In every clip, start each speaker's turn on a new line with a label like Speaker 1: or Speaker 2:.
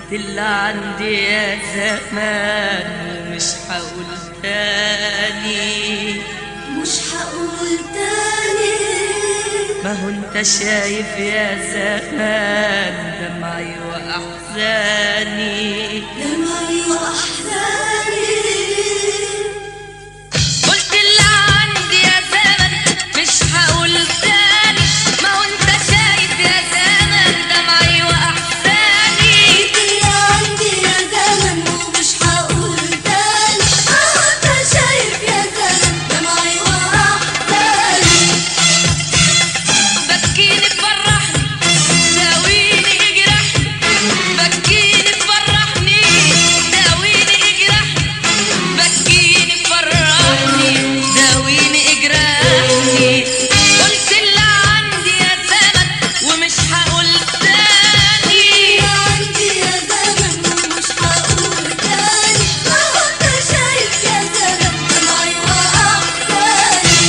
Speaker 1: اللي عندي يا زمان ومش هقول تاني
Speaker 2: مش هقول تاني
Speaker 1: ما هو انت شايف يا زمان دمعي واحزاني
Speaker 2: دمعي وأحزاني
Speaker 1: قلت اللي عندي يا زمن مش هقول تاني ما هو انت شايف يا زمن دمعي واحزاني
Speaker 2: اللي عندي يا زمن ومش هقول تاني اه انت شايف يا زمن دمعي وأحزاني
Speaker 1: بكيني تفرحني داويني اجرحني بكيني تفرحني داويني اجرحني بكيني تفرحني داويني اجرحني قلت اللي عندي يا زمن ومش هقول تاني
Speaker 2: اللي عندي يا زمن ومش هقول تاني اه انت شايف يا زمن دمعي وأحزاني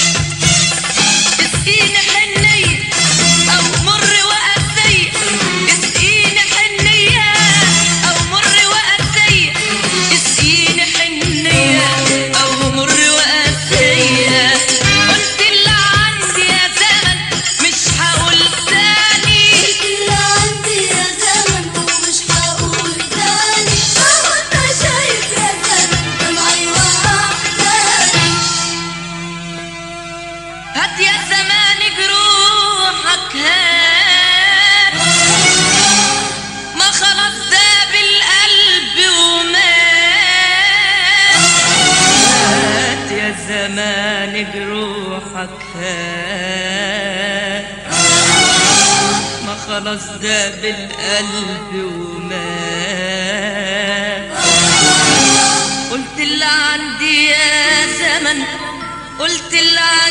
Speaker 1: اسقيني حنية أو مر وقاسية اسقيني حنية أو مر وقاسية اسقيني حنية أو مر وقاسية قلت اللي عندي يا زمن مش هقول تاني
Speaker 2: اللي عندي يا زمن ومش هقول تاني اه انت شايف يا زمن دمعي وأحزاني
Speaker 1: هات يا زمان جروحك هات ما خلاص داب القلب ومات هات يا زمان جروحك هات ما خلاص داب القلب ومات قلت اللي عندي يا زمن قلت اللي